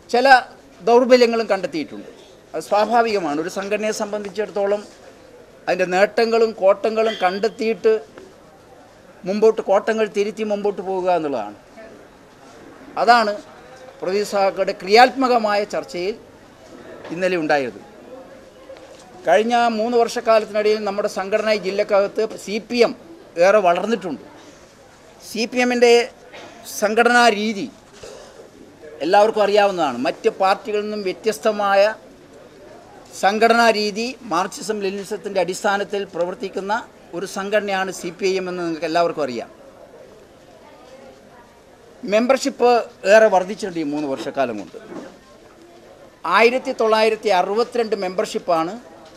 ചില ദൗർബല്യങ്ങളും കണ്ടെത്തിയിട്ടുണ്ട് അത് സ്വാഭാവികമാണ് ഒരു സംഘടനയെ സംബന്ധിച്ചിടത്തോളം അതിൻ്റെ നേട്ടങ്ങളും കോട്ടങ്ങളും കണ്ടെത്തിയിട്ട് മുമ്പോട്ട് കോട്ടങ്ങൾ തിരുത്തി മുമ്പോട്ട് പോവുക എന്നുള്ളതാണ് അതാണ് പ്രദീപ് സഹാക്കളുടെ ക്രിയാത്മകമായ ചർച്ചയിൽ ഇന്നലെ ഉണ്ടായത് കഴിഞ്ഞ മൂന്ന് വർഷക്കാലത്തിനിടയിൽ നമ്മുടെ സംഘടനാ ഈ ജില്ലക്കകത്ത് സി പി എം ഏറെ വളർന്നിട്ടുണ്ട് സി പി എമ്മിൻ്റെ സംഘടനാ രീതി എല്ലാവർക്കും അറിയാവുന്നതാണ് മറ്റ് പാർട്ടികളിൽ നിന്നും വ്യത്യസ്തമായ സംഘടനാ രീതി മാർക്സിസം ലെനിനിസത്തിൻ്റെ അടിസ്ഥാനത്തിൽ പ്രവർത്തിക്കുന്ന ഒരു സംഘടനയാണ് സി പി ഐ എം എന്ന് നിങ്ങൾക്ക് എല്ലാവർക്കും അറിയാം മെമ്പർഷിപ്പ് ഏറെ വർദ്ധിച്ചിട്ടുണ്ട് ഈ മൂന്ന് വർഷക്കാലം കൊണ്ട് ആയിരത്തി തൊള്ളായിരത്തി അറുപത്തിരണ്ട് മെമ്പർഷിപ്പാണ്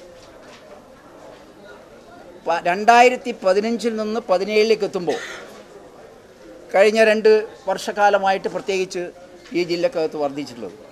പ- രണ്ടായിരത്തി പതിനഞ്ചിൽ നിന്ന് പതിനേഴിലേക്ക് എത്തുമ്പോൾ കഴിഞ്ഞ രണ്ട് വർഷക്കാലമായിട്ട് പ്രത്യേകിച്ച് ഈ ജില്ലക്കകത്ത് വർദ്ധിച്ചിട്ടുള്ളത്